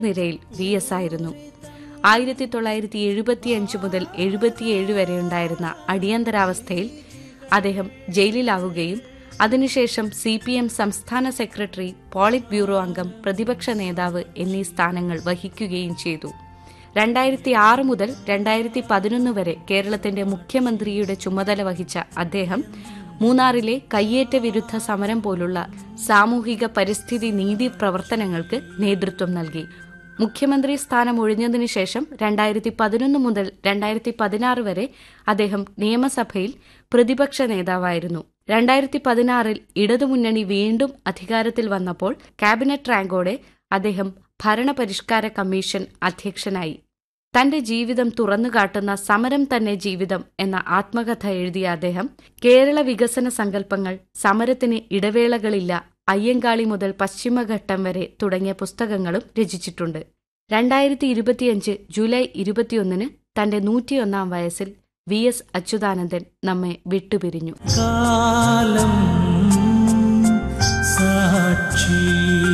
നിരയിൽ V S ആയിരുന്നു ആയിരത്തി തൊള്ളായിരത്തി എഴുപത്തിയഞ്ച് മുതൽ എഴുപത്തിയേഴ് വരെ ഉണ്ടായിരുന്ന അടിയന്തരാവസ്ഥയിൽ അദ്ദേഹം ജയിലിലാവുകയും അതിനുശേഷം സി പി എം സംസ്ഥാന സെക്രട്ടറി പോളിറ്റ് ബ്യൂറോ അംഗം പ്രതിപക്ഷ നേതാവ് എന്നീ സ്ഥാനങ്ങൾ വഹിക്കുകയും ചെയ്തു രണ്ടായിരത്തി ആറ് മുതൽ രണ്ടായിരത്തി പതിനൊന്ന് വരെ കേരളത്തിന്റെ മുഖ്യമന്ത്രിയുടെ ചുമതല വഹിച്ച അദ്ദേഹം മൂന്നാറിലെ കയ്യേറ്റ വിരുദ്ധ സമരം പോലുള്ള സാമൂഹിക പരിസ്ഥിതി നീതി പ്രവർത്തനങ്ങൾക്ക് നേതൃത്വം നൽകി മുഖ്യമന്ത്രി സ്ഥാനം ഒഴിഞ്ഞതിനു ശേഷം രണ്ടായിരത്തി പതിനൊന്ന് മുതൽ രണ്ടായിരത്തി പതിനാറ് വരെ അദ്ദേഹം നിയമസഭയിൽ പ്രതിപക്ഷ നേതാവായിരുന്നു രണ്ടായിരത്തി പതിനാറിൽ ഇടതുമുന്നണി വീണ്ടും അധികാരത്തിൽ വന്നപ്പോൾ ക്യാബിനറ്റ് റാങ്കോടെ അദ്ദേഹം ഭരണപരിഷ്കാര കമ്മീഷൻ അധ്യക്ഷനായി തന്റെ ജീവിതം തുറന്നുകാട്ടുന്ന സമരം തന്നെ ജീവിതം എന്ന ആത്മകഥ എഴുതിയ അദ്ദേഹം കേരള വികസന സങ്കല്പങ്ങൾ സമരത്തിന് ഇടവേളകളില്ല അയ്യങ്കാളി മുതൽ പശ്ചിമഘട്ടം വരെ തുടങ്ങിയ പുസ്തകങ്ങളും രചിച്ചിട്ടുണ്ട് രണ്ടായിരത്തി ഇരുപത്തിയഞ്ച് ജൂലൈ ഇരുപത്തിയൊന്നിന് തന്റെ നൂറ്റിയൊന്നാം വയസ്സിൽ വി എസ് അച്യുതാനന്ദൻ നമ്മെ വിട്ടുപിരിഞ്ഞു കാലം സാക്ഷി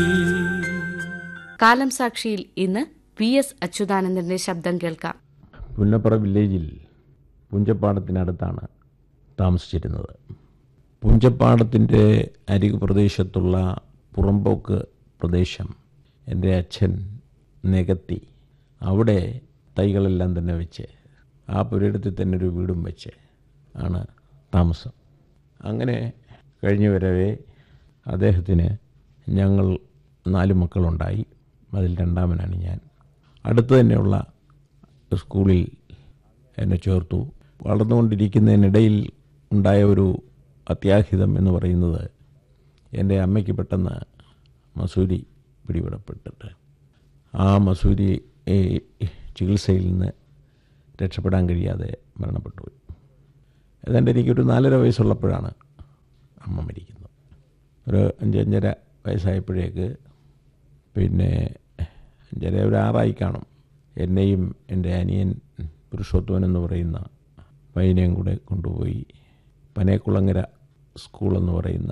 കാലം സാക്ഷിയിൽ ഇന്ന് വി എസ് അച്യുതാനന്ദന്റെ ശബ്ദം കേൾക്കാം പുന്നപ്പുറ വില്ലേജിൽ പുഞ്ചപ്പാടത്തിനടുത്താണ് താമസിച്ചിരുന്നത് പുഞ്ചപ്പാടത്തിൻ്റെ അരികു പ്രദേശത്തുള്ള പുറമ്പോക്ക് പ്രദേശം എൻ്റെ അച്ഛൻ നികത്തി അവിടെ തൈകളെല്ലാം തന്നെ വെച്ച് ആ പുരയിടത്തിൽ തന്നെ ഒരു വീടും വെച്ച് ആണ് താമസം അങ്ങനെ കഴിഞ്ഞു വരവേ അദ്ദേഹത്തിന് ഞങ്ങൾ നാല് മക്കളുണ്ടായി അതിൽ രണ്ടാമനാണ് ഞാൻ അടുത്ത് തന്നെയുള്ള സ്കൂളിൽ എന്നെ ചേർത്തു വളർന്നുകൊണ്ടിരിക്കുന്നതിനിടയിൽ ഉണ്ടായ ഒരു അത്യാഹിതം എന്ന് പറയുന്നത് എൻ്റെ അമ്മയ്ക്ക് പെട്ടെന്ന് മസൂരി പിടിപെടപ്പെട്ടിട്ട് ആ മസൂരി ഈ ചികിത്സയിൽ നിന്ന് രക്ഷപ്പെടാൻ കഴിയാതെ മരണപ്പെട്ടു പോയി ഏതാണ്ട് എനിക്കൊരു നാലര വയസ്സുള്ളപ്പോഴാണ് അമ്മ മരിക്കുന്നത് ഒരു അഞ്ചഞ്ചര വയസ്സായപ്പോഴേക്ക് പിന്നെ അഞ്ചര ഒരു ആറായി കാണും എന്നെയും എൻ്റെ അനിയൻ പുരുഷോത്തമൻ എന്ന് പറയുന്ന പയ്യനെയും കൂടെ കൊണ്ടുപോയി പനേക്കുളങ്ങര സ്കൂൾ എന്ന് പറയുന്ന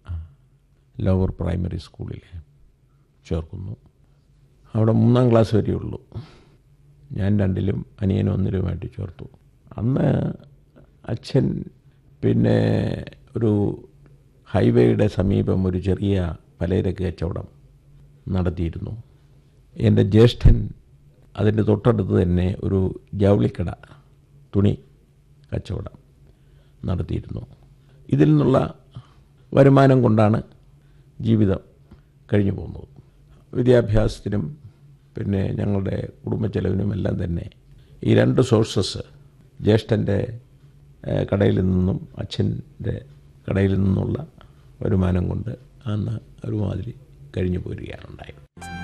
ലോവർ പ്രൈമറി സ്കൂളിൽ ചേർക്കുന്നു അവിടെ മൂന്നാം ക്ലാസ് വരെയുള്ളൂ ഞാൻ രണ്ടിലും അനിയനും ഒന്നിലുമായിട്ട് ചേർത്തു അന്ന് അച്ഛൻ പിന്നെ ഒരു ഹൈവേയുടെ സമീപം ഒരു ചെറിയ പലചരക്ക് കച്ചവടം നടത്തിയിരുന്നു എൻ്റെ ജ്യേഷ്ഠൻ അതിൻ്റെ തൊട്ടടുത്ത് തന്നെ ഒരു ജൗളിക്കട തുണി കച്ചവടം നടത്തിയിരുന്നു ഇതിൽ നിന്നുള്ള വരുമാനം കൊണ്ടാണ് ജീവിതം കഴിഞ്ഞു പോകുന്നത് വിദ്യാഭ്യാസത്തിനും പിന്നെ ഞങ്ങളുടെ കുടുംബ ചെലവിനും എല്ലാം തന്നെ ഈ രണ്ട് സോഴ്സസ് ജ്യേഷ്ഠൻ്റെ ഏഹ്, കടയിൽ നിന്നും അച്ഛൻ്റെ കടയിൽ നിന്നുള്ള വരുമാനം കൊണ്ട് അന്ന് ഒരുമാതിരി കഴിഞ്ഞു പോരുകയാണ് ഉണ്ടായത്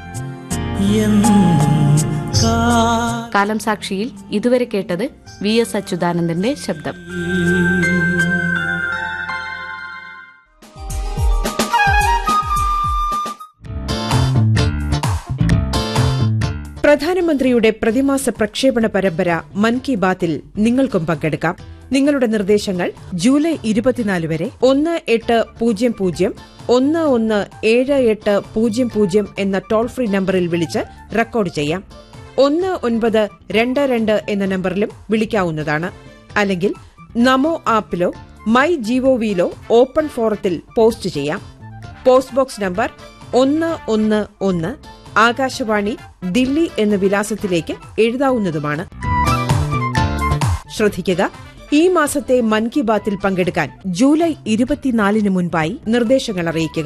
എന്നും കാ കാലം സാക്ഷിയിൽ ഇതുവരെ കേട്ടത് വി എസ് അച്യുതാനന്ദന്റെ ശബ്ദം പ്രധാനമന്ത്രിയുടെ പ്രതിമാസ പ്രക്ഷേപണ പരമ്പര മൻ കി ബാത്തിൽ നിങ്ങൾക്കും പങ്കെടുക്കാം നിങ്ങളുടെ നിർദ്ദേശങ്ങൾ ജൂലൈ ഇരുപത്തിനാല് വരെ ഒന്ന് എട്ട് പൂജ്യം പൂജ്യം ഒന്ന് ഒന്ന് ഏഴ് എട്ട് പൂജ്യം പൂജ്യം എന്ന ടോൾ ഫ്രീ നമ്പറിൽ വിളിച്ച് റെക്കോർഡ് ചെയ്യാം ഒന്ന് ഒൻപത് രണ്ട് രണ്ട് എന്ന നമ്പറിലും വിളിക്കാവുന്നതാണ് അല്ലെങ്കിൽ നമോ ആപ്പിലോ മൈ ജിഒവിയിലോ ഓപ്പൺ ഫോറത്തിൽ പോസ്റ്റ് ചെയ്യാം പോസ്റ്റ് ബോക്സ് നമ്പർ ഒന്ന് ഒന്ന് ഒന്ന് ആകാശവാണി ദില്ലി എന്ന വിലാസത്തിലേക്ക് എഴുതാവുന്നതുമാണ് ശ്രദ്ധിക്കുക ഈ മാസത്തെ മൻ കി ബാത്തിൽ പങ്കെടുക്കാൻ ജൂലൈ ഇരുപത്തിനാലിന് മുൻപായി നിർദ്ദേശങ്ങൾ അറിയിക്കുക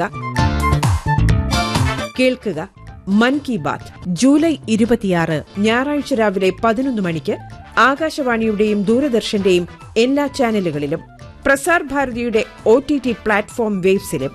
കേൾക്കുക മൻ കി ബാത്ത് ജൂലൈ ഇരുപത്തിയാറ് ഞായറാഴ്ച രാവിലെ പതിനൊന്ന് മണിക്ക് ആകാശവാണിയുടെയും ദൂരദർശന്റെയും എല്ലാ ചാനലുകളിലും പ്രസാർ ഭാരതിയുടെ ഒ ടി ടി പ്ലാറ്റ്ഫോം വേബ്സിലും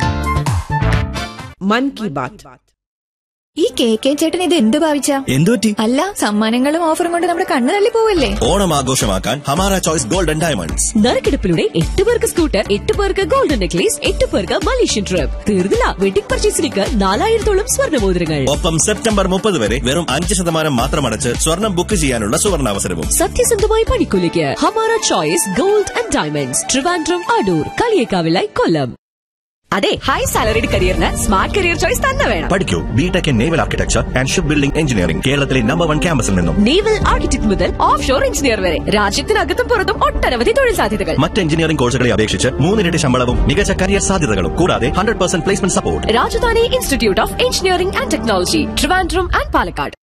മൻ കി ബാത്ത് ഈ കെ കെ ചേട്ടൻ ഇത് എന്ത് ഭാവിച്ച എന്തുപറ്റി അല്ല സമ്മാനങ്ങളും ഓഫറും കൊണ്ട് നമ്മുടെ കണ്ണ് തള്ളി പോവല്ലേ ഓണം ആഘോഷമാക്കാൻ ഹമാര ചോയ്സ് ഗോൾഡൻ ഡയമണ്ട്സ് നറുക്കെടുപ്പിലൂടെ എട്ട് പേർക്ക് സ്കൂട്ടർ എട്ട് പേർക്ക് ഗോൾഡൻ നെക്ലേസ് എട്ട് പേർക്ക് മലേഷ്യൻ ട്രിപ്പ് തീർന്നില്ല വെഡിംഗ് പർച്ചേസിലേക്ക് നാലായിരത്തോളം സ്വർണ്ണമോതിരങ്ങൾ ഒപ്പം സെപ്റ്റംബർ മുപ്പത് വരെ വെറും അഞ്ച് ശതമാനം മാത്രം അടച്ച് സ്വർണം ബുക്ക് ചെയ്യാനുള്ള സുവർണാവസരവും സത്യസന്ധമായ പണിക്കൂലിക്ക് Hamara choice gold and diamonds Trivandrum Adoor കളിയേക്കാവിലായി കൊല്ലം അതെ ഹൈ സാലറിഡ് കരിയറിന് സ്മാർട്ട് കരിയർ ചോയ്സ് തന്നെ വേണം പഠിക്കൂ B Tech in naval architecture and ship building engineering കേരളത്തിലെ നമ്പർ വൺ ക്യാമ്പസിൽ നിന്നും നേവൽ ആർക്കിടെക്ട് മുതൽ ഓഫ് ഷോർ എഞ്ചിനീയർ വരെ രാജ്യത്തിനകത്തും പുറത്തും ഒട്ടനവധി തൊഴിൽ സാധ്യതകൾ മറ്റ് എഞ്ചിനീയറിംഗ് കോഴ്സുകളെ അപേക്ഷിച്ച് മൂന്നിരട്ടി ശമ്പളവും മികച്ച കരിയർ സാധ്യതകളും കൂടാതെ hundred percent placement support Rajadhani institute of engineering and technology Trivandrum and Palakkad